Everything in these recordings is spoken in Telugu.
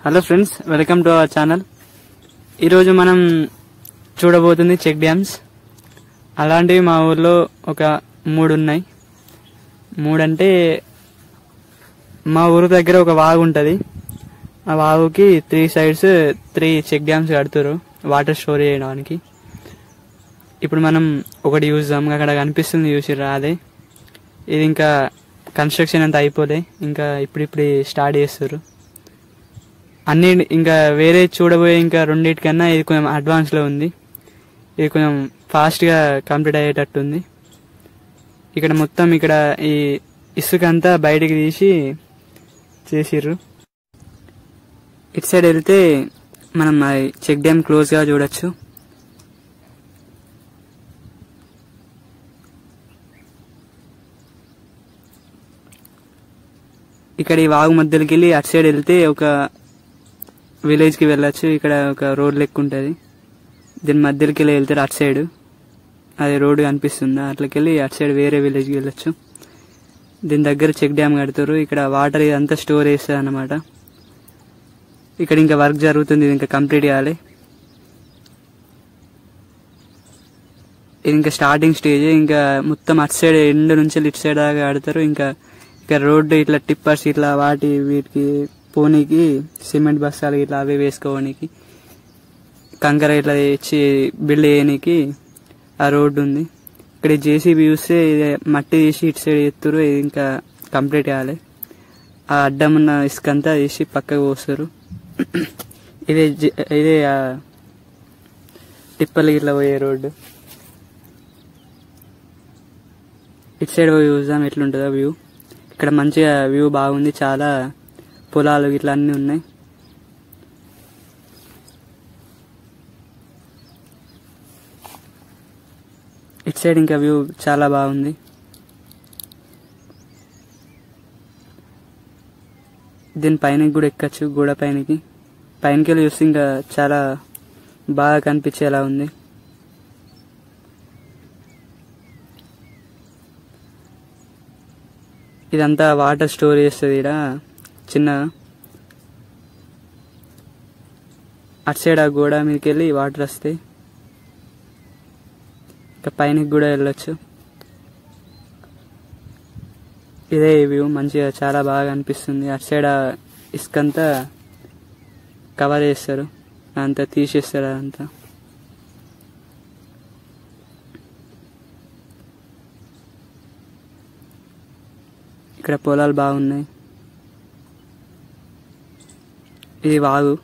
Hello friends welcome to our channel ఈరోజు మనం చూడబోతుంది చెక్ డ్యామ్స్ అలాంటివి మా ఊర్లో ఒక మూడు ఉన్నాయి మూడంటే మా ఊరు దగ్గర ఒక వాగు ఉంటుంది ఆ వాగుకి three sides three check dams కడుతురు వాటర్ స్టోర్ చేయడానికి ఇప్పుడు మనం ఒకటి చూద్దాం అక్కడ కనిపిస్తుంది చూసిర్రా అదే ఇది ఇంకా కన్స్ట్రక్షన్ అంతా అయిపోలే ఇంకా ఇప్పుడిప్పుడు స్టార్ట్ చేస్తారు అన్ని ఇంకా వేరే చూడబోయే ఇంకా రెండింటికన్నా ఇది కొంచెం అడ్వాన్స్లో ఉంది ఇది కొంచెం ఫాస్ట్గా కంప్లీట్ అయ్యేటట్టు ఉంది ఇక్కడ మొత్తం ఇక్కడ ఈ ఇసుక అంతా బయటికి తీసి చేసిర్రు ఇటు సైడ్ వెళ్తే మనం అది చెక్ డ్యామ్ క్లోజ్గా చూడొచ్చు ఇక్కడ ఈ వాగు మధ్యలోకి వెళ్ళి అటు సైడ్ వెళ్తే ఒక విలేజ్ కి వెళ్ళొచ్చు ఇక్కడ ఒక రోడ్ లెక్క ఉంటుంది దీని మధ్యలోకి వెళ్ళి వెళ్తారు అటు సైడ్ అది రోడ్ కనిపిస్తుంది అట్లకి వెళ్ళి అటు సైడ్ వేరే విలేజ్ కి వెళ్ళొచ్చు దీని దగ్గర చెక్ డ్యామ్ కడతారు ఇక్కడ వాటర్ ఇదంతా స్టోర్ చేస్తుంది అన్నమాట ఇక్కడ ఇంకా వర్క్ జరుగుతుంది ఇది ఇంకా కంప్లీట్ చేయాలి ఇది ఇంకా స్టార్టింగ్ స్టేజ్ ఇంకా మొత్తం అటు సైడ్ ఎండ్ నుంచి ఇటు సైడ్ దాకా ఆడతారు ఇంకా ఇక్కడ రోడ్డు ఇట్లా టిప్పర్స్ ఇట్లా వాటి వీటికి పోనీకి సిమెంట్ బస్తాలు ఇట్లా అవి వేసుకోవడానికి కంకర ఇట్లా తెచ్చి బిల్డ్ చేయడానికి ఆ రోడ్డు ఉంది ఇక్కడ జేసీబీ చూస్తే ఇది మట్టి తీసి ఇటు సైడ్ ఎత్తురు ఇది ఇంకా కంప్లీట్ చేయాలి ఆ అడ్డం ఉన్న ఇసుక అంతా తీసి పక్కకు పోస్తారు ఇదే జ- ఇదే ఆ టిప్పర్లు ఇట్లా పోయే రోడ్డు ఇటు సైడ్ పోయి చూద్దాం ఎట్లుంటుందో వ్యూ ఇక్కడ మంచిగా వ్యూ బాగుంది చాలా పొలాలు ఇట్లా అన్నీ ఉన్నాయి ఇటు సైడ్ ఇంకా వ్యూ చాలా బాగుంది దీని పైన కూడా ఎక్కచ్చు గోడ పైనకి పైనకి వెళ్ళి చూస్తే ఇంకా చాలా బాగా కనిపించేలా ఉంది ఇదంతా వాటర్ స్టోర్ చేస్తుంది ఇక్కడ చిన్న అటు సైడ్ ఆ గోడ మీదకి వెళ్ళి వాటర్ వస్తాయి ఇంకా పైనకి కూడా వెళ్ళొచ్చు ఇదే వ్యూ మంచిగా చాలా బాగా అనిపిస్తుంది అటు సైడ్ ఆ ఇసుకంతా కవర్ చేస్తారు అంతా తీసేస్తారు అదంతా ఇక్కడ పొలాలు బాగున్నాయి ఇది వాగు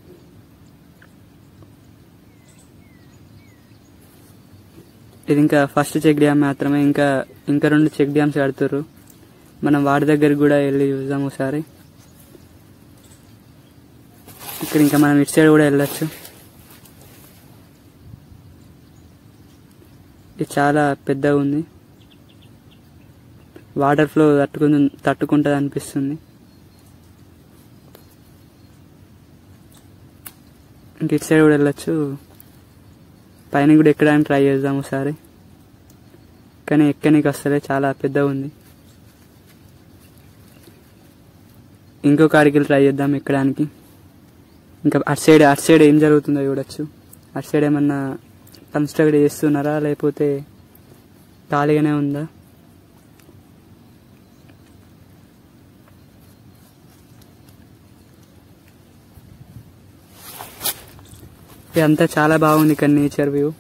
ఇది ఇంకా ఫస్ట్ చెక్ డ్యామ్ మాత్రమే ఇంకా ఇంకా రెండు చెక్ డ్యామ్స్ కడుతుర్రు మనం వాడి దగ్గరికి కూడా వెళ్ళి చూద్దాం ఒకసారి ఇక్కడ ఇంకా మనం ఇటు సైడ్ కూడా వెళ్ళొచ్చు ఇది చాలా పెద్దగా ఉంది వాటర్ ఫ్లో తట్టుకుని తట్టుకుంటుంది అనిపిస్తుంది ఇంక ఇటు సైడ్ కూడా వెళ్ళొచ్చు పైన కూడా ఎక్కడానికి ట్రై చేద్దాం ఒకసారి కానీ ఎక్కనికి వస్తలే చాలా పెద్దగా ఉంది ఇంకో కాడికి వెళ్ళి ట్రై చేద్దాం ఎక్కడానికి ఇంకా అటు సైడ్ అటు సైడ్ ఏం జరుగుతుందో చూడొచ్చు అటు సైడ్ ఏమన్నా కన్స్ట్రక్ట్ చేస్తున్నారా లేకపోతే ఖాళీగానే ఉందా ఇదంతా చాలా బాగుంది ఇక్కడ నేచర్ వ్యూ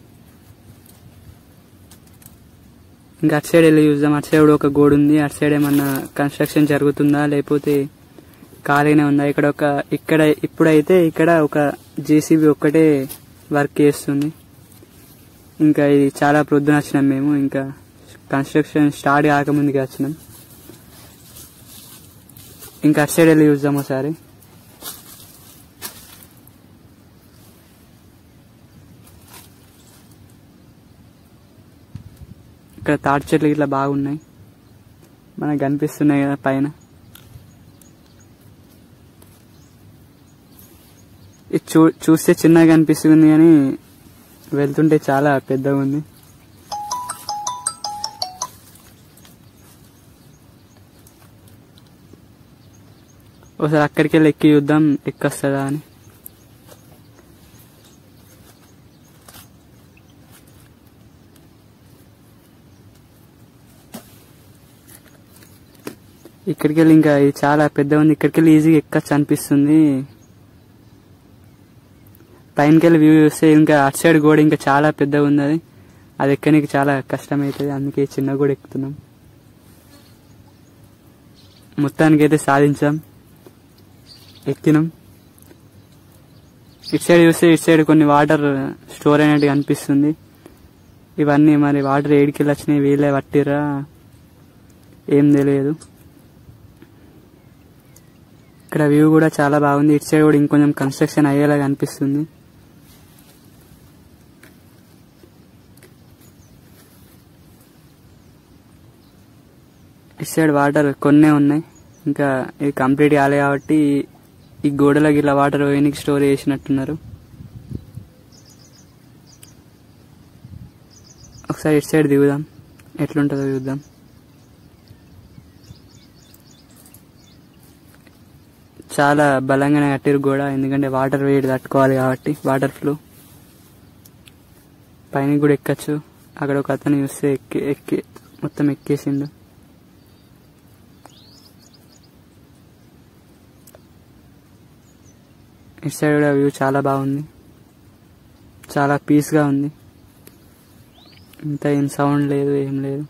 ఇంకా అటు సైడ్ వెళ్ళి చూద్దాం అటు సైడ్ ఒక గోడ ఉంది అటు సైడ్ ఏమన్నా కన్స్ట్రక్షన్ జరుగుతుందా లేకపోతే ఖాళీనే ఉందా ఇక్కడ ఒక ఇక్కడ ఇప్పుడైతే ఇక్కడ ఒక జేసీబీ ఒక్కటే వర్క్ చేస్తుంది ఇంకా ఇది చాలా ప్రొద్దున వచ్చినాం మేము ఇంకా కన్స్ట్రక్షన్ స్టార్ట్ కాకముందుకే వచ్చినాం ఇంకా అటు సైడ్ వెళ్ళి చూద్దాం ఒకసారి ఇక్కడ తాటి చెట్లు ఇట్లా బాగున్నాయి మనకు కనిపిస్తున్నాయి కదా పైన ఇది చూ చూస్తే చిన్నగా కనిపిస్తుంది కానీ వెళ్తుంటే చాలా పెద్దగా ఉంది ఒకసారి అక్కడికి వెళ్ళి ఎక్కి చూద్దాం ఎక్కొస్తుందా అని ఇక్కడికి వెళ్ళి ఇంకా ఇది చాలా పెద్ద ఉంది ఇక్కడికి వెళ్ళి ఈజీగా ఎక్కచ్చు అనిపిస్తుంది పైనకి వెళ్ళి వ్యూ చూస్తే ఇంకా అటు సైడ్ గోడ ఇంకా చాలా పెద్దగా ఉంది అది అది ఎక్కడానికి చాలా కష్టం అవుతుంది అందుకే ఈ చిన్న గోడ ఎక్కుతున్నాం మొత్తానికి అయితే సాధించాం ఎక్కినాం ఇటు సైడ్ చూస్తే ఇటు సైడ్ కొన్ని వాటర్ స్టోర్ అయినట్టు అనిపిస్తుంది ఇవన్నీ మరి వాటర్ ఏడికి వెళ్ళి వచ్చినాయి వీళ్ళే పట్టిరా ఏం తెలియదు ఇక్కడ వ్యూ కూడా చాలా బాగుంది ఇటు సైడ్ కూడా ఇంకొంచెం కన్స్ట్రక్షన్ అయ్యేలాగా అనిపిస్తుంది ఇటు సైడ్ వాటర్ కొన్నే ఉన్నాయి ఇంకా ఇది కంప్లీట్ కాలే కాబట్టి ఈ గోడలకి ఇలా వాటర్ పోయినకి స్టోర్ చేసినట్టున్నారు ఒకసారి ఇటు సైడ్ దిగుదాం ఎట్లుంటుందో చూద్దాం చాలా బలంగానే కట్టిరు గోడ ఎందుకంటే వాటర్ వేడి తట్టుకోవాలి కాబట్టి వాటర్ ఫ్లో పైన కూడా ఎక్కచ్చు అక్కడ ఒక అతను చూస్తే ఎక్కి ఎక్కి మొత్తం ఎక్కేసిండు ఇటు సైడ్ కూడా వ్యూ చాలా బాగుంది చాలా పీస్గా ఉంది ఇంత ఏం సౌండ్ లేదు ఏం లేదు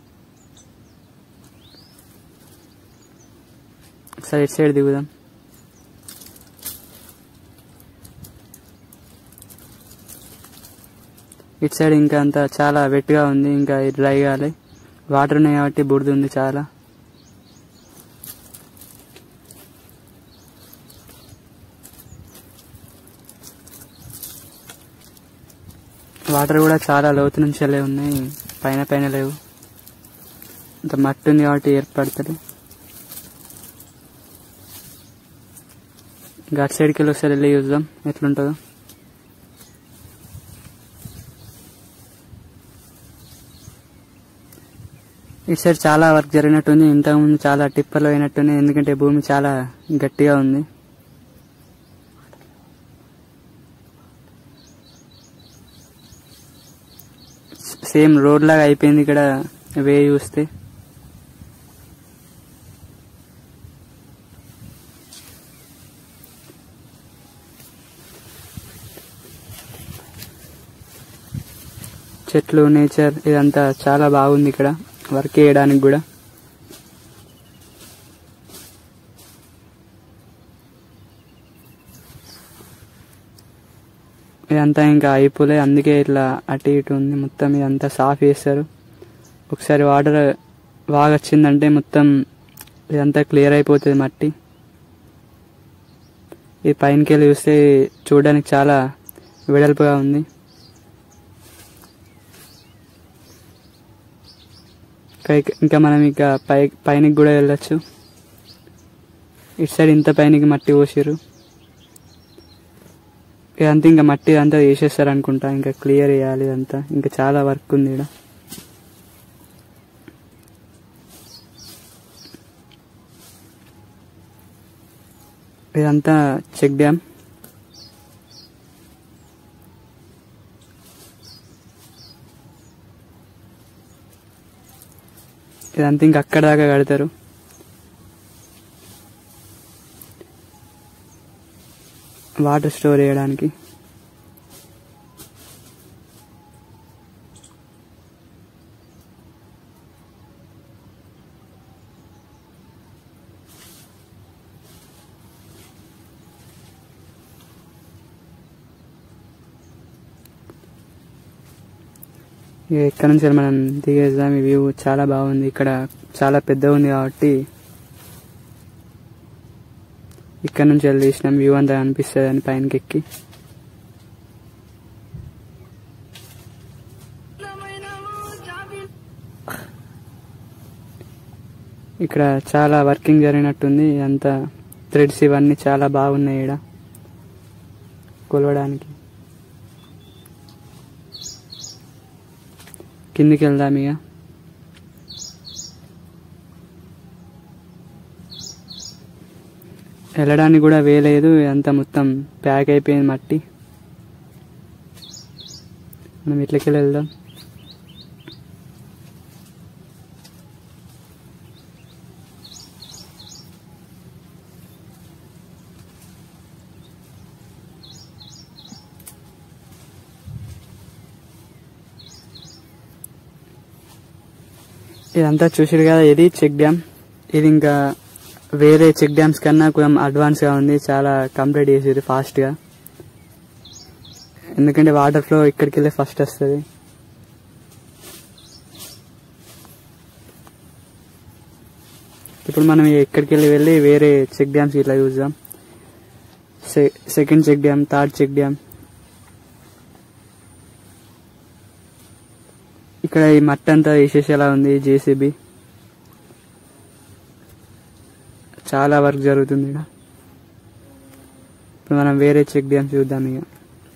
ఒకసారి ఇటు సైడ్ దిగుదాం ఇటు సైడ్ ఇంకా అంతా చాలా వెట్గా ఉంది ఇంకా ఇది డ్రై కాలే వాటర్ ఉన్నాయి కాబట్టి బురద ఉంది చాలా వాటర్ కూడా చాలా లోతు నుంచి వెళ్ళే ఉన్నాయి పైన పైన లేవు ఇంత మట్టి ఉంది కాబట్టి ఏర్పడతలే ఇంకా అటు సైడ్కి వెళ్ళి ఒకసారి వెళ్ళి చూద్దాం ఎట్లుంటుందో ఇటు సైడ్ చాలా వర్క్ జరిగినట్టుంది ఇంతకుముందు చాలా టిప్పర్లు అయినట్టున్నాయి ఎందుకంటే భూమి చాలా గట్టిగా ఉంది సేమ్ రోడ్ లాగా అయిపోయింది ఇక్కడ వే చూస్తే చెట్లు నేచర్ ఇదంతా చాలా బాగుంది ఇక్కడ వర్క్ చేయడానికి కూడా ఇదంతా ఇంకా అయిపోలే అందుకే ఇట్లా అటు ఇటు ఉంది మొత్తం ఇదంతా సాఫ్ చేస్తారు ఒకసారి వాటర్ బాగా వచ్చిందంటే మొత్తం ఇదంతా క్లియర్ అయిపోతుంది మట్టి ఈ పైనకి వెళ్ళి చూస్తే చూడడానికి చాలా వెడల్పుగా ఉంది ఇంకా- ఇంకా మనం ఇక పై పైనకి కూడా వెళ్ళొచ్చు ఇటు సైడ్ ఇంత పైనకి మట్టి పోసారు ఇదంతా ఇంకా మట్టి అంతా వేసేస్తారు అనుకుంటా ఇంకా క్లియర్ చేయాలి ఇదంతా ఇంకా చాలా వర్క్ ఉంది ఇక్కడ ఇదంతా చెక్ డ్యామ్ ఇదంతా ఇంకా అక్కడ దాకా కడతారు వాటర్ స్టోర్ చేయడానికి ఇక ఇక్కడ నుంచి మనం దిగేద్దాం ఈ వ్యూ చాలా బాగుంది ఇక్కడ చాలా పెద్దగా ఉంది కాబట్టి ఇక్కడ నుంచి వెళ్ళి తీసినాం వ్యూ అంతా అనిపిస్తుంది అని పైనకి ఎక్కి ఇక్కడ చాలా వర్కింగ్ జరిగినట్టుంది అంతా థ్రెడ్స్ ఇవన్నీ చాలా బాగున్నాయి ఇక్కడ కొలవడానికి కిందికి వెళ్దాం ఇక వెళ్ళడానికి కూడా వేయలేదు అంతా మొత్తం ప్యాక్ అయిపోయింది మట్టి మనం ఇట్లకెళ్ళి వెళ్దాం ఇదంతా చూసారు కదా ఇది చెక్ డ్యామ్ ఇది ఇంకా వేరే చెక్ డ్యామ్స్ కన్నా కొంచెం అడ్వాన్స్గా ఉంది చాలా కంప్లీట్ చేసేది ఫాస్ట్గా ఎందుకంటే వాటర్ ఫ్లో ఇక్కడికి వెళ్ళి ఫస్ట్ వస్తుంది ఇప్పుడు మనం ఇక్కడికి వెళ్ళి వెళ్ళి వేరే చెక్ డ్యామ్స్ ఇట్లా చూద్దాం second check dam third check dam ఇక్కడ ఈ మట్టి అంతా వేసేసేలా ఉంది జేసీబీ చాలా వర్క్ జరుగుతుంది ఇక్కడ ఇప్పుడు మనం వేరే చెక్ డ్యామ్ చూద్దాం ఇక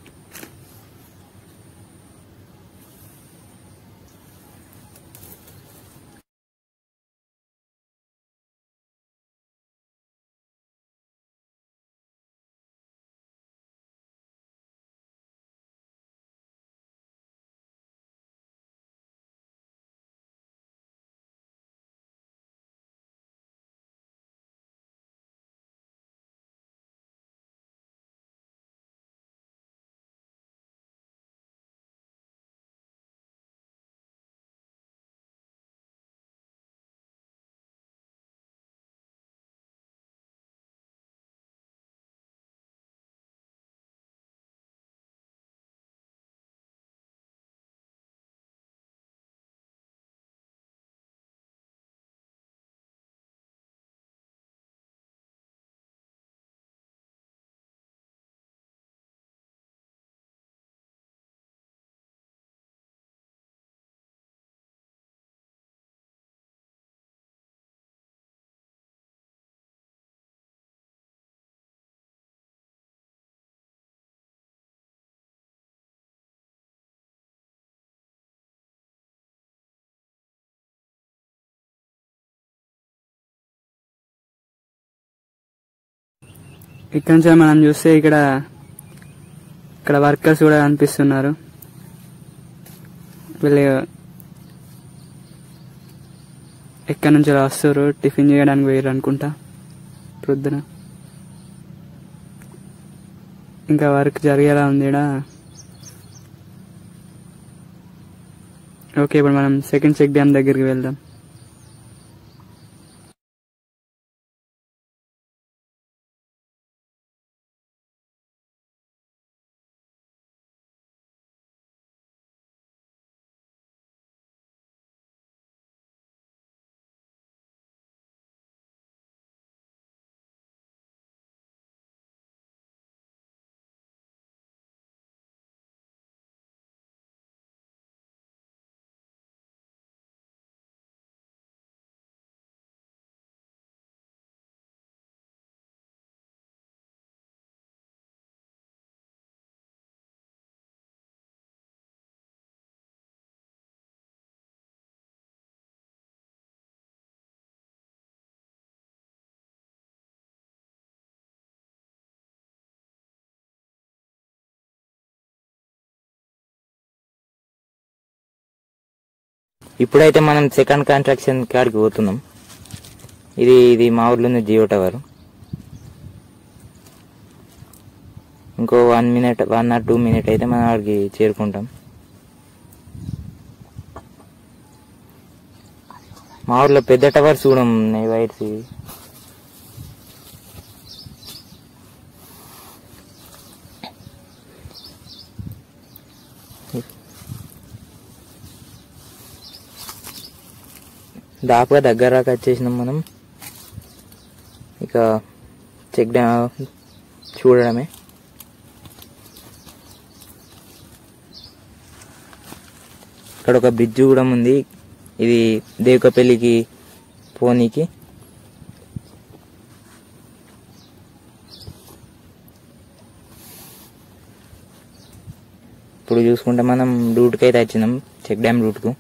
ఇక్కడ నుంచి మనం చూస్తే ఇక్కడ ఇక్కడ వర్కర్స్ కూడా కనిపిస్తున్నారు వీళ్ళు ఎక్కడి నుంచి వస్తారు టిఫిన్ చేయడానికి పోయారు అనుకుంటా ప్రొద్దున ఇంకా వర్క్ జరిగేలా ఉంది ఈడ ఓకే ఇప్పుడు మనం సెకండ్ చెక్ డ్యామ్ దగ్గరికి వెళ్దాం ఇప్పుడైతే మనం సెకండ్ కన్స్ట్రక్షన్ కాడికి పోతున్నాం ఇది ఇది మా ఊర్లో ఉంది జియో టవర్ ఇంకో one minute one or two minute అయితే మనం అక్కడికి చేరుకుంటాం మా ఊర్లో పెద్ద టవర్స్ కూడా ఉన్నాయి వైర్స్ ఇవి దాపుగా దగ్గర దాకా వచ్చేసినాం మనం ఇక చెక్ డ్యామ్ చూడడమే ఇక్కడ ఒక బ్రిడ్జ్ కూడా ఉంది ఇది దేవకపల్లికి పోనీకి ఇప్పుడు చూసుకుంటే మనం రూట్కి అయితే వచ్చినాం చెక్ డ్యామ్ రూట్కు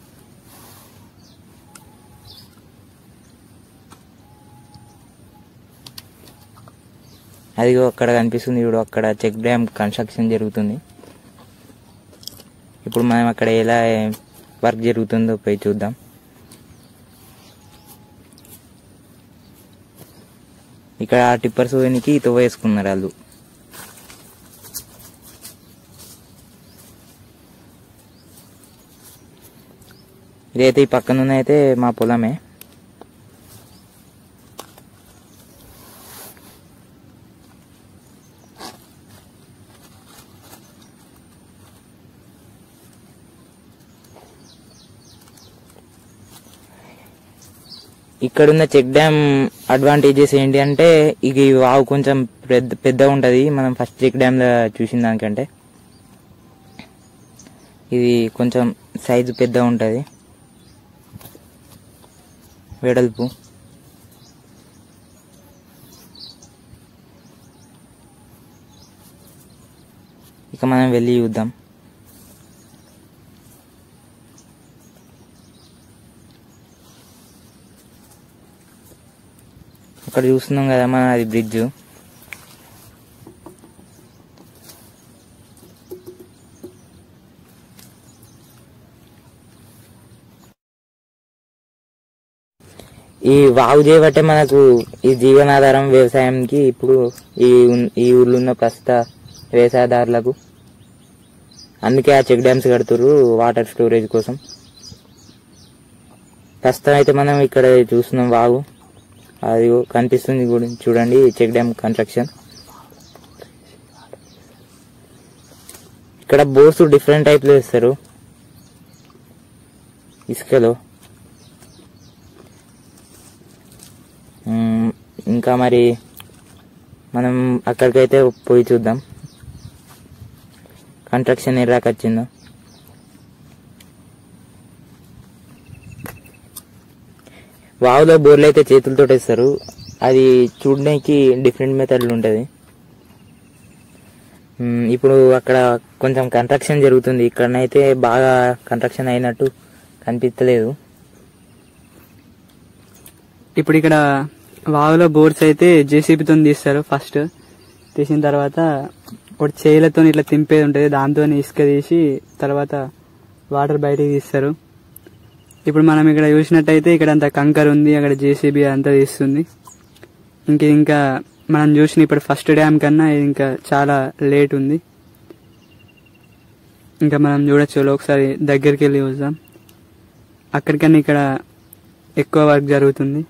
అదిగో అక్కడ కనిపిస్తుంది ఇప్పుడు అక్కడ చెక్ డ్యామ్ కన్స్ట్రక్షన్ జరుగుతుంది ఇప్పుడు మనం అక్కడ ఎలా వర్క్ జరుగుతుందో పోయి చూద్దాం ఇక్కడ టిప్పర్స్ పోయినకి తువ్వ వేసుకున్నారు వాళ్ళు ఇదైతే ఈ పక్కన అయితే మా పొలమే ఇక్కడున్న చెక్ డ్యామ్ అడ్వాంటేజెస్ ఏంటి అంటే ఇది వాగు కొంచెం పెద్ద పెద్దగా ఉంటుంది మనం ఫస్ట్ చెక్ డ్యామ్ లో చూసిన దానికంటే ఇది కొంచెం సైజు పెద్దగా ఉంటుంది వెడల్పు ఇక మనం వెళ్ళి చూద్దాం అక్కడ చూస్తున్నాం కదా మన అది బ్రిడ్జ్ ఈ వాగు చేయబట్టే మనకు ఈ జీవనాధారం వ్యవసాయంకి ఇప్పుడు ఈ ఉన్- ఈ ఊర్లో ఉన్న ప్రస్తుత వ్యవసాయదారులకు అందుకే ఆ చెక్ డ్యామ్స్ కడుతుర్రు వాటర్ స్టోరేజ్ కోసం ప్రస్తుతం అయితే మనం ఇక్కడ చూస్తున్నాం వాగు అది కనిపిస్తుంది కూడా చూడండి చెక్ డ్యామ్ కన్స్ట్రక్షన్ ఇక్కడ బోర్స్ డిఫరెంట్ టైప్లో ఇస్తారు ఇసుకలో మ్మ్, ఇంకా మరి మనం అక్కడికైతే పోయి చూద్దాం కన్స్ట్రక్షన్ ఎర్రాక వచ్చిందో వావులో బోర్లు అయితే చేతులతో వేస్తారు అది చూడడానికి డిఫరెంట్ మెథడ్లు ఉంటుంది మ్మ్, ఇప్పుడు అక్కడ కొంచెం కన్స్ట్రక్షన్ జరుగుతుంది ఇక్కడనైతే బాగా కన్స్ట్రక్షన్ అయినట్టు కనిపించలేదు ఇప్పుడు ఇక్కడ వాగులో బోర్స్ అయితే జేసీబీతో తీస్తారు ఫస్ట్ తీసిన తర్వాత ఒకటి చేయిలతో ఇట్లా తింపేది ఉంటుంది దాంతో ఇసుక తీసి తర్వాత వాటర్ బయటికి తీస్తారు ఇప్పుడు మనం ఇక్కడ చూసినట్టయితే ఇక్కడ అంత కంకర్ ఉంది అక్కడ జేసీబీ అంతా తీస్తుంది ఇంక ఇంకా మనం చూసిన ఇప్పుడు ఫస్ట్ డ్యామ్ కన్నా ఇది ఇంకా చాలా లేట్ ఉంది ఇంకా మనం చూడొచ్చు ఒకసారి దగ్గరికి వెళ్ళి చూద్దాం అక్కడికన్నా ఇక్కడ ఎక్కువ వర్క్ జరుగుతుంది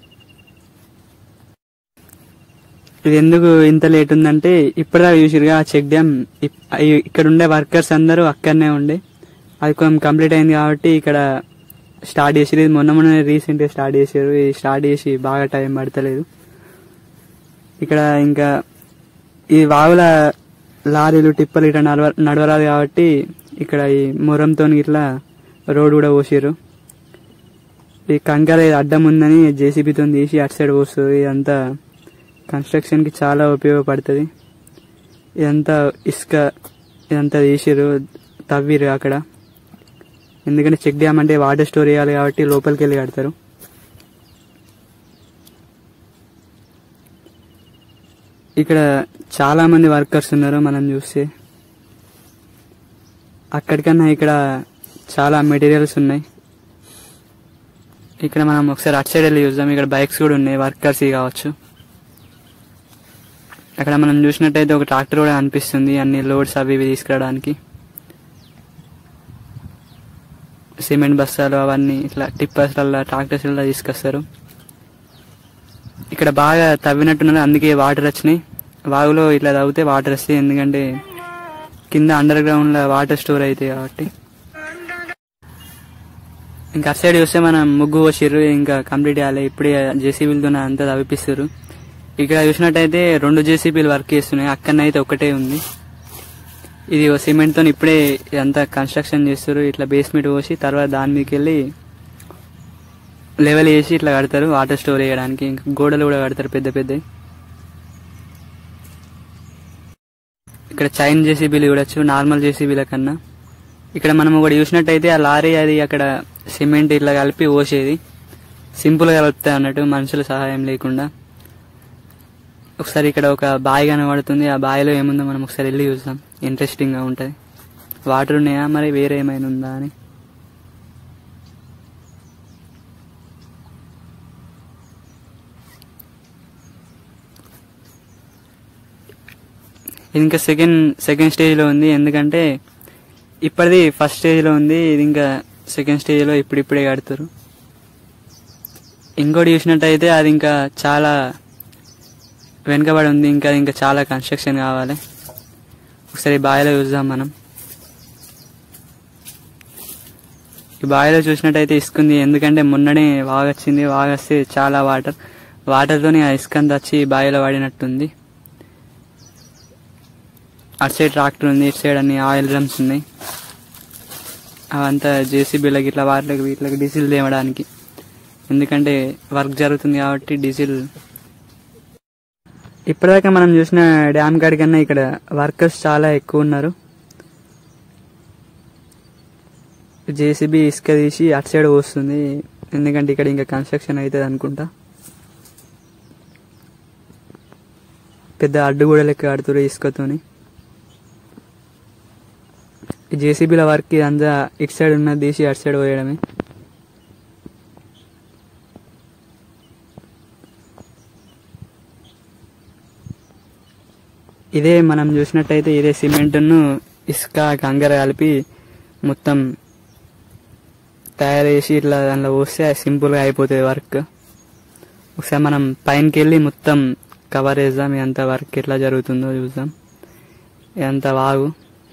ఇది ఎందుకు ఇంత లేట్ ఉందంటే ఇప్పటిదాకా చూసిరుగా ఆ చెక్ డ్యామ్ ఇప్- అయ్యి- ఇక్కడ ఉండే వర్కర్స్ అందరూ అక్కడనే ఉండే అది కొంచెం కంప్లీట్ అయింది కాబట్టి ఇక్కడ స్టార్ట్ చేసిరు ఇది మొన్న మొన్న రీసెంట్ గా స్టార్ట్ చేసారు ఇది స్టార్ట్ చేసి బాగా టైం పడతలేదు ఇక్కడ ఇంకా ఈ వాగుల లారీలు టిప్పలు ఇట్లా నడవ నడవరాదు కాబట్టి ఇక్కడ ఈ మొరంతో ఇట్లా రోడ్ కూడా పోసిర్రు ఈ కంకర ఇది అడ్డం ఉందని జేసీబీతో తీసి అటు సైడ్ పోస్తుంది ఇదంతా కన్స్ట్రక్షన్ కి చాలా ఉపయోగపడుతుంది ఇదంతా ఇసుక ఇదంతా తీసిరు తవ్విరు అక్కడ ఎందుకంటే చెక్ డ్యామ్ అంటే వాటర్ స్టోర్ చేయాలి కాబట్టి లోపలికి వెళ్ళి కడతారు ఇక్కడ చాలా మంది వర్కర్స్ ఉన్నారు మనం చూస్తే అక్కడికన్నా ఇక్కడ చాలా మెటీరియల్స్ ఉన్నాయి ఇక్కడ మనం ఒకసారి అటు సైడ్ వెళ్ళి చూద్దాం ఇక్కడ బైక్స్ కూడా ఉన్నాయి వర్కర్స్ కావచ్చు అక్కడ మనం చూసినట్టయితే ఒక ట్రాక్టర్ కూడా అనిపిస్తుంది అన్ని లోడ్స్ అవి ఇవి తీసుకురావడానికి సిమెంట్ బస్తాలు అవన్నీ ఇట్లా టిప్పర్స్లలో ట్రాక్టర్స్లలో తీసుకొస్తారు ఇక్కడ బాగా తవ్వినట్టున్నారు అందుకే వాటర్ వచ్చినాయి వాగులో ఇట్లా తవ్వితే వాటర్ వస్తాయి ఎందుకంటే కింద అండర్ గ్రౌండ్ లో వాటర్ స్టోర్ అవుతాయి కాబట్టి ఇంకా అటు సైడ్ చూస్తే మనం ముగ్గు పోసిర్రు ఇంకా కంప్లీట్ చేయాలి ఇప్పుడే జేసీబీలతో అంతా తవ్విపిస్తారు ఇక్కడ చూసినట్టయితే రెండు జేసీబీలు వర్క్ చేస్తున్నాయి అక్కడనైతే ఒకటే ఉంది ఇది సిమెంట్ తో ఇప్పుడే ఇదంతా కన్స్ట్రక్షన్ చేస్తారు ఇట్లా బేస్మెంట్ పోసి తర్వాత దాని మీదకి వెళ్ళి లెవెల్ వేసి ఇట్లా కడతారు వాటర్ స్టోర్ చేయడానికి ఇంకా గోడలు కూడా కడతారు పెద్ద పెద్ద ఇక్కడ చైన్ జేసీబీలు చూడొచ్చు నార్మల్ జేసీబీల కన్నా ఇక్కడ మనం ఒకటి చూసినట్టయితే ఆ లారీ అది అక్కడ సిమెంట్ ఇట్లా కలిపి పోసేది సింపుల్ గా కలుపుతాయి అన్నట్టు మనుషుల సహాయం లేకుండా ఒకసారి ఇక్కడ ఒక బావి కనబడుతుంది ఆ బావిలో ఏముందో మనం ఒకసారి వెళ్ళి చూద్దాం ఇంట్రెస్టింగ్ గా ఉంటది వాటర్ ఉన్నాయా మరి వేరే ఏమైనా ఉందా అని ఇది ఇంకా సెకండ్ సెకండ్ స్టేజ్ లో ఉంది ఎందుకంటే ఇప్పటిది ఫస్ట్ స్టేజ్ లో ఉంది ఇది ఇంకా సెకండ్ స్టేజ్ లో ఇప్పుడిప్పుడే కడుతురు ఇంకోటి చూసినట్టయితే అది ఇంకా చాలా వెనుకబడి ఉంది ఇంకా ఇంకా చాలా కన్స్ట్రక్షన్ కావాలి ఒకసారి ఈ బావిలో చూద్దాం మనం ఈ బావిలో చూసినట్టయితే ఇసుకుంది ఎందుకంటే మొన్ననే వాగొచ్చింది వాగొస్తే చాలా వాటర్ వాటర్తోని ఆ ఇసుక అంతా వచ్చి ఈ బావిలో పడినట్టుంది అటు సైడ్ ట్రాక్టర్ ఉంది ఇటు సైడ్ అన్ని ఆయిల్ డ్రమ్స్ ఉన్నాయి అవంతా జేసీబీలకి ఇట్లా వాటికి వీటికి డీజిల్ తేవడానికి ఎందుకంటే వర్క్ జరుగుతుంది కాబట్టి డీజిల్ ఇప్పటిదాకా మనం చూసిన డ్యామ్ కాడి కన్నా ఇక్కడ వర్కర్స్ చాలా ఎక్కువ ఉన్నారు జేసీబీ ఇసుక తీసి అటు సైడ్ వస్తుంది ఎందుకంటే ఇక్కడ ఇంకా కన్స్ట్రక్షన్ అవుతుంది అనుకుంటా పెద్ద అడ్డు కూడా లెక్క కడుతురు ఇసుకతోని జేసీబీల వర్క్ ఇదంతా ఇటు సైడ్ ఉన్నది తీసి అటు సైడ్ పోయడమే ఇదే మనం చూసినట్టయితే ఇదే సిమెంట్ను ఇసుక కంకర కలిపి మొత్తం తయారు చేసి ఇట్లా దానిలో పోస్తే సింపుల్గా అయిపోతుంది వర్క్ ఒకసారి మనం పైనకి వెళ్ళి మొత్తం కవర్ చేద్దాం ఇదంతా వర్క్ ఎట్లా జరుగుతుందో చూద్దాం ఇదంతా వాగు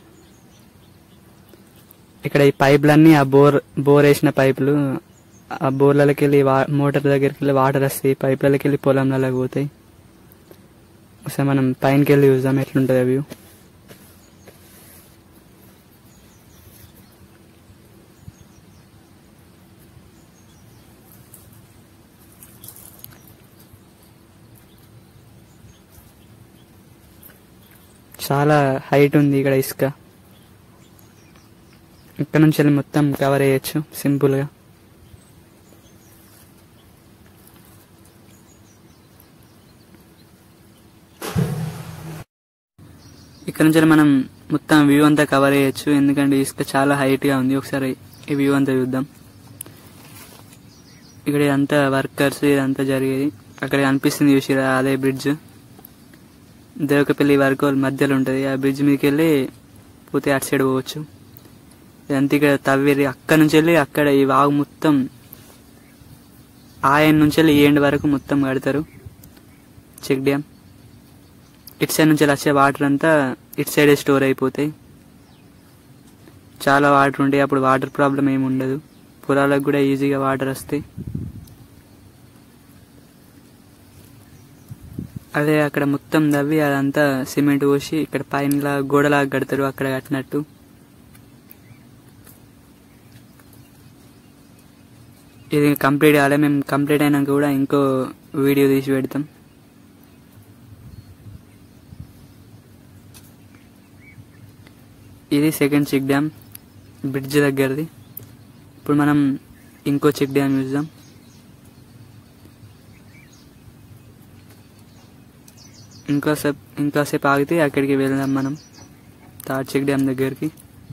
ఇక్కడ ఈ పైపులన్నీ ఆ బోర్ బోర్ వేసిన పైపులు ఆ బోర్లకి వెళ్ళి వా- మోటార్ దగ్గరికి వెళ్ళి వాటర్ వస్తాయి పైపులకి వెళ్ళి పొలంలలోకి పోతాయి ఒకసారి మనం పైనకి వెళ్ళి చూద్దాం ఎట్లుంటుంది వ్యూ చాలా హైట్ ఉంది ఇక్కడ ఇసుక ఇక్కడ నుంచి వెళ్ళి మొత్తం కవర్ చేయొచ్చు సింపుల్ గా ఇక్కడ నుంచి వెళ్ళి మనం మొత్తం వ్యూ అంతా కవర్ చేయొచ్చు ఎందుకంటే ఇసుక చాలా హైట్ గా ఉంది ఒకసారి ఈ వ్యూ అంతా చూద్దాం ఇక్కడ ఇదంతా వర్కర్స్ ఇదంతా జరిగేది అక్కడ కనిపిస్తుంది చూసిరా అదే బ్రిడ్జ్ దేవకపల్లి వరకు మధ్యలో ఉంటుంది ఆ బ్రిడ్జ్ మీదకి వెళ్ళి పోతే అటు సైడ్ పోవచ్చు ఇదంతా ఇక్కడ తవ్వేది అక్కడ నుంచి వెళ్ళి అక్కడ ఈ వాగు మొత్తం ఆయన నుంచి వెళ్ళి ఈ ఎండ్ వరకు మొత్తం కడతారు చెక్ డ్యామ్ ఇటు సైడ్ నుంచి వచ్చే వాటర్ అంతా ఇటు సైడే స్టోర్ అయిపోతాయి చాలా వాటర్ ఉంటాయి అప్పుడు వాటర్ ప్రాబ్లం ఏమి ఉండదు పొలాలకు కూడా ఈజీగా వాటర్ వస్తాయి అదే అక్కడ మొత్తం దవ్వి అదంతా సిమెంట్ పోసి ఇక్కడ పైన గోడలాగా కడతారు అక్కడ కట్టినట్టు ఇది కంప్లీట్ కాలే మేము కంప్లీట్ అయినాక కూడా ఇంకో వీడియో తీసి పెడతాం ఇది సెకండ్ చెక్ డ్యామ్ బ్రిడ్జ్ దగ్గరది ఇప్పుడు మనం ఇంకో చెక్ డ్యామ్ చూద్దాం ఇంకోసేపు ఇంకోసేపు ఆగితే అక్కడికి వెళ్దాం మనం థర్డ్ చెక్ డ్యామ్ దగ్గరికి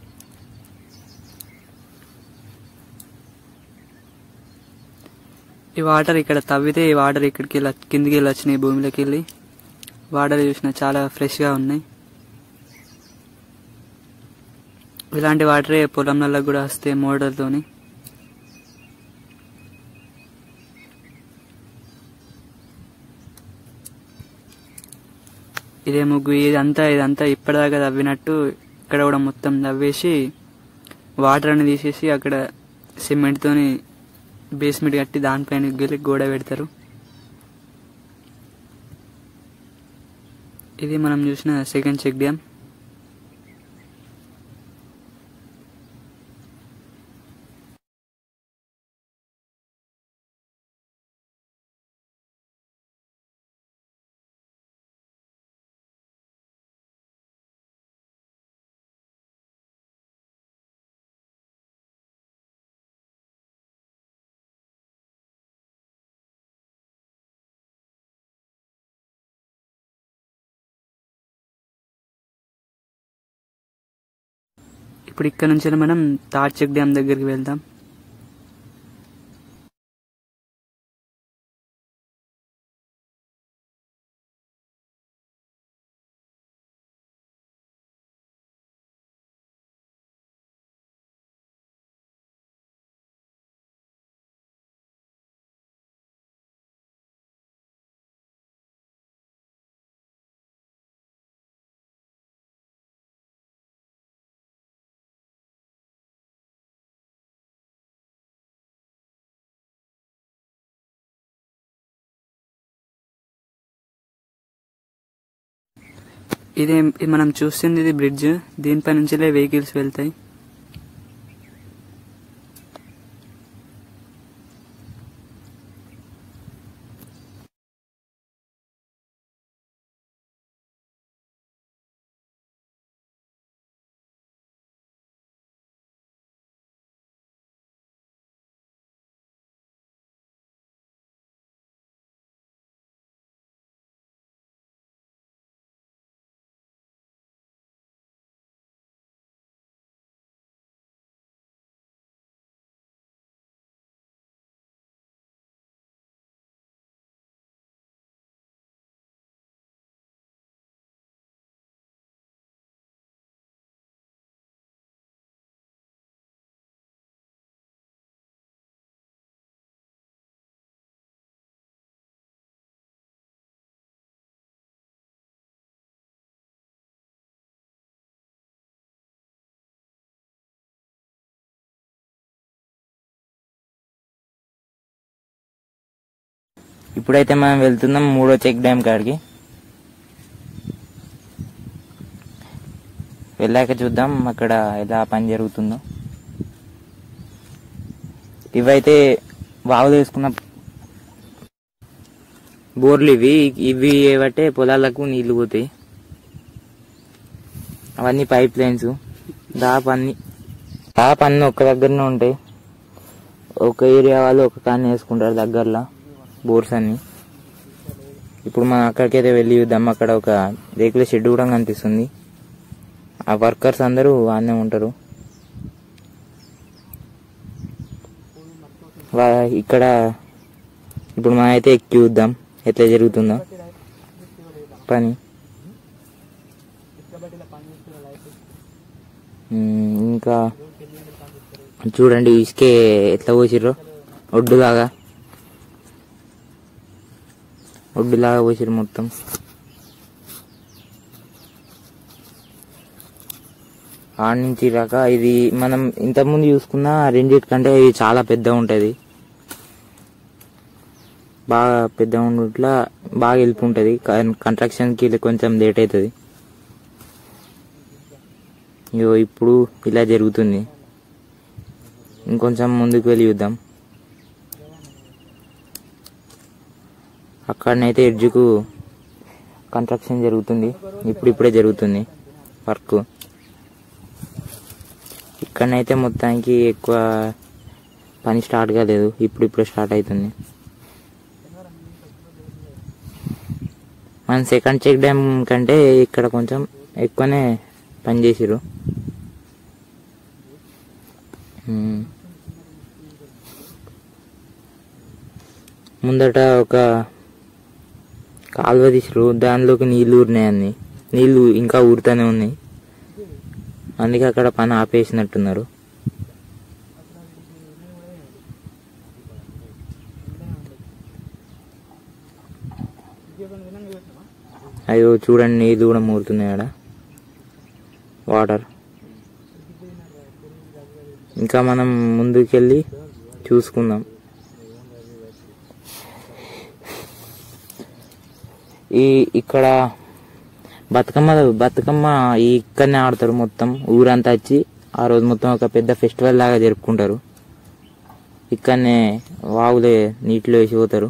ఈ వాటర్ ఇక్కడ తవ్వితే ఈ వాటర్ ఇక్కడికి వెళ్ళ కిందికి వెళ్ళి వచ్చినాయి భూమిలోకి వెళ్ళి వాటర్ చూసిన చాలా ఫ్రెష్గా ఉన్నాయి ఇలాంటి వాటరే పొలంలలో కూడా వస్తాయి మోటార్తోని ఇదే ముగ్గు ఇదంతా ఇదంతా ఇప్పటిదాకా తవ్వినట్టు ఇక్కడ కూడా మొత్తం తవ్వేసి వాటర్ అని తీసేసి అక్కడ సిమెంట్తోని బేస్మెంట్ కట్టి దానిపైన గెలి గోడ పెడతారు ఇది మనం చూసిన సెకండ్ చెక్ డ్యామ్ ఇప్పుడు ఇక్కడ నుంచి మనం తాడ్ చెక్ డ్యామ్ దగ్గరికి వెళ్దాం ఇదే ఇది మనం చూస్తుంది ఇది బ్రిడ్జ్ దీనిపై నుంచి వెహికల్స్ వెళ్తాయి ఇప్పుడైతే మనం వెళ్తున్నాం మూడో చెక్ డ్యామ్ కాడికి వెళ్ళాక చూద్దాం అక్కడ ఎలా పని జరుగుతుందో ఇవైతే వాగులు వేసుకున్న బోర్లు ఇవి ఇవి ఏవట్టే పొలాలకు నీళ్లు పోతాయి అవన్నీ పైప్ లైన్స్ దాపు అన్ని దాపు అన్ని ఒక్క దగ్గరనే ఉంటాయి ఒక ఏరియా వాళ్ళు ఒక కాన్ని వేసుకుంటారు దగ్గరలో బోర్స్ అన్ని ఇప్పుడు మనం అక్కడికైతే వెళ్ళి చూద్దాం అక్కడ ఒక రేకుల షెడ్ కూడా కనిపిస్తుంది ఆ వర్కర్స్ అందరూ ఆనే ఉంటారు వా- ఇక్కడ ఇప్పుడు మనం అయితే ఎక్కి చూద్దాం ఎట్లా జరుగుతుందో పని ఉమ్, ఇంకా చూడండి ఇసుకే ఎట్లా పోసిర్రో ఒడ్డులాగా ఒడ్డులాగా పోసిర్రు మొత్తం ఆడ నుంచి రాక ఇది మనం ఇంతకుముందు చూసుకున్న రెండిటికంటే ఇది చాలా పెద్ద ఉంటది బాగా పెద్ద ఉండట్లా బాగా హెల్ప్ ఉంటుంది కన్స్ట్రక్షన్ కి కొంచెం లేట్ అవుతుంది ఇగో ఇప్పుడు ఇలా జరుగుతుంది ఇంకొంచెం ముందుకు వెళ్ళి చూద్దాం అక్కడనైతే ఎడ్జ్కు కన్స్ట్రక్షన్ జరుగుతుంది ఇప్పుడు ఇప్పుడే జరుగుతుంది వర్క్ ఇక్కడనైతే మొత్తానికి ఎక్కువ పని స్టార్ట్ కాలేదు ఇప్పుడు ఇప్పుడు స్టార్ట్ అవుతుంది మన సెకండ్ చెక్ డ్యామ్ కంటే ఇక్కడ కొంచెం ఎక్కువనే పని చేసిర్రు ఉమ్. ముందట ఒక కాలువ తీసిరు దానిలోకి నీళ్లు ఊరినాయన్ని నీళ్లు ఇంకా ఊరుతూనే ఉన్నాయి అందుకే అక్కడ పని ఆపేసినట్టున్నారు అయ్యో చూడండి నీళ్లు కూడా మూరుతున్నాయి ఆడ వాటర్ ఇంకా మనం ముందుకెళ్ళి చూసుకుందాం ఈ ఇక్కడ బతుకమ్మ బతుకమ్మ ఈ ఇక్కడనే ఆడతారు మొత్తం ఊరంతా వచ్చి ఆ రోజు మొత్తం ఒక పెద్ద ఫెస్టివల్ లాగా జరుపుకుంటారు ఇక్కడనే వాగులే నీటిలో వేసి పోతారు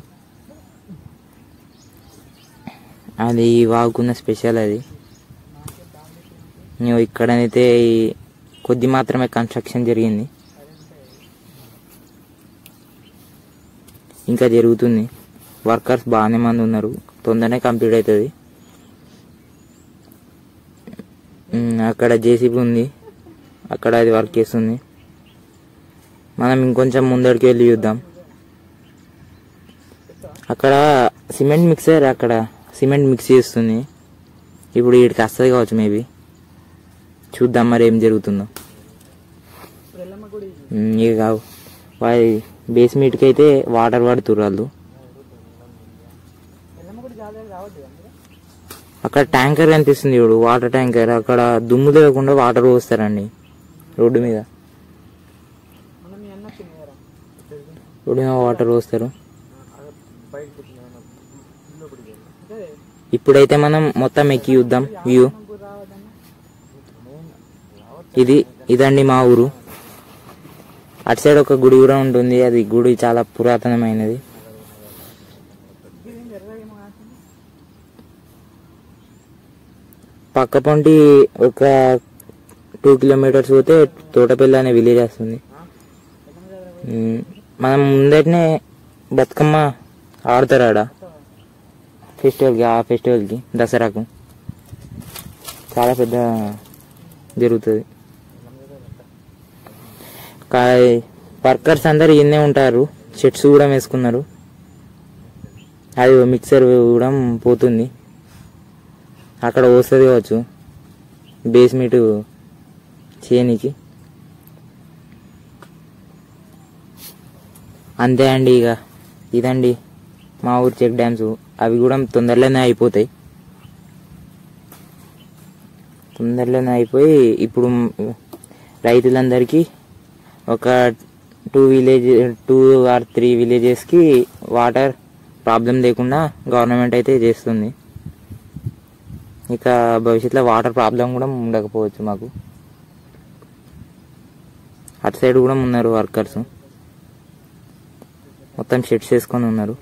అది ఈ వాగుకున్న స్పెషల్ అది నువ్వు ఇక్కడనైతే ఈ కొద్ది మాత్రమే కన్స్ట్రక్షన్ జరిగింది ఇంకా జరుగుతుంది వర్కర్స్ బాగానే మంది ఉన్నారు తొందరనే కంప్లీట్ అవుతుంది ఉమ్, అక్కడ జేసీబీ ఉంది అక్కడ అది వర్క్ చేస్తుంది మనం ఇంకొంచెం ముందడికి వెళ్ళి చూద్దాం అక్కడ సిమెంట్ మిక్సర్ అక్కడ సిమెంట్ మిక్స్ చేస్తుంది ఇప్పుడు వీడికి వస్తుంది కావచ్చు మేబీ చూద్దాం మరి ఏం జరుగుతుందో ఉమ్, ఇక కావు వారి బేస్ మీట్కి అయితే వాటర్ పడుతుర్రు వాళ్ళు అక్కడ ట్యాంకర్ కనిపిస్తుంది చూడు వాటర్ ట్యాంకర్ అక్కడ దుమ్ము లేకుండా వాటర్ పోస్తారండి రోడ్డు మీద రోడ్డు మీద వాటర్ పోస్తారు ఇప్పుడైతే మనం మొత్తం ఎక్కి చూద్దాం వ్యూ ఇది ఇదండి మా ఊరు అటు సైడ్ ఒక గుడి కూడా ఉంటుంది అది గుడి చాలా పురాతనమైనది పక్క పొంటి ఒక టూ కిలోమీటర్స్ పోతే తోటపల్లి అనే విలేజ్ వస్తుంది ఉమ్, మనం ముందటనే బతుకమ్మ ఆడతారు ఆడ ఫెస్టివల్కి ఆ ఫెస్టివల్కి దసరాకు చాలా పెద్ద జరుగుతుంది వర్కర్స్ అందరు ఇన్నే ఉంటారు షర్ట్స్ కూడా వేసుకున్నారు అది మిక్సర్ కూడా పోతుంది అక్కడ వస్తుంది కావచ్చు బేస్ మీట్ చేయనికి అంతే అండి ఇక ఇదండి మా ఊరు చెక్ డ్యామ్స్ అవి కూడా తొందరలోనే అయిపోతాయి తొందరలోనే అయిపోయి ఇప్పుడు రైతులందరికీ ఒక two village two or three విలేజెస్కి వాటర్ ప్రాబ్లం లేకుండా గవర్నమెంట్ అయితే చేస్తుంది ఇక భవిష్యత్తులో వాటర్ ప్రాబ్లం కూడా ఉండకపోవచ్చు మాకు అటు సైడ్ కూడా ఉన్నారు వర్కర్స్ మొత్తం షెడ్స్ వేసుకొని ఉన్నారు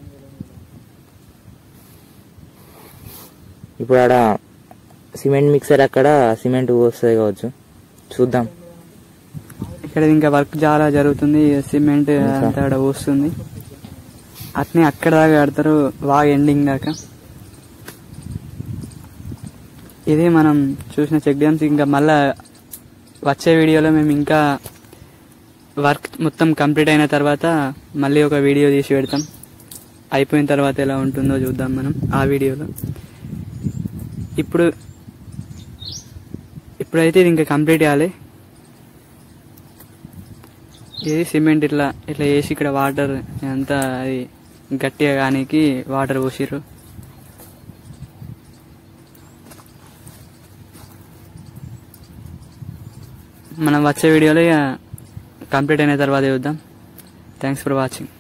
ఇప్పుడు ఆడ సిమెంట్ మిక్సర్ అక్కడ సిమెంట్ వస్తుంది కావచ్చు చూద్దాం ఇక్కడ ఇంకా వర్క్ చాలా జరుగుతుంది సిమెంట్ ఇంకా? అంతా ఆడ వస్తుంది అట్నే అక్కడ దాకా ఆడతారు బాగా ఎండింగ్ దాకా ఇదే మనం చూసిన చెక్ డ్యామ్స్ ఇంకా మళ్ళా వచ్చే వీడియోలో మేము ఇంకా వర్క్ మొత్తం కంప్లీట్ అయిన తర్వాత మళ్ళీ ఒక వీడియో తీసి పెడతాం అయిపోయిన తర్వాత ఎలా ఉంటుందో చూద్దాం మనం ఆ వీడియోలో ఇప్పుడు ఇప్పుడైతే ఇది ఇంకా కంప్లీట్ చేయాలి ఇది సిమెంట్ ఇట్లా ఇట్లా వేసి ఇక్కడ వాటర్ అంతా అది గట్టిగా కానీకి వాటర్ పోసిర్రు మనం వచ్చే వీడియోలో ఇక కంప్లీట్ అయిన తర్వాత చూద్దాం థ్యాంక్స్ ఫర్ వాచింగ్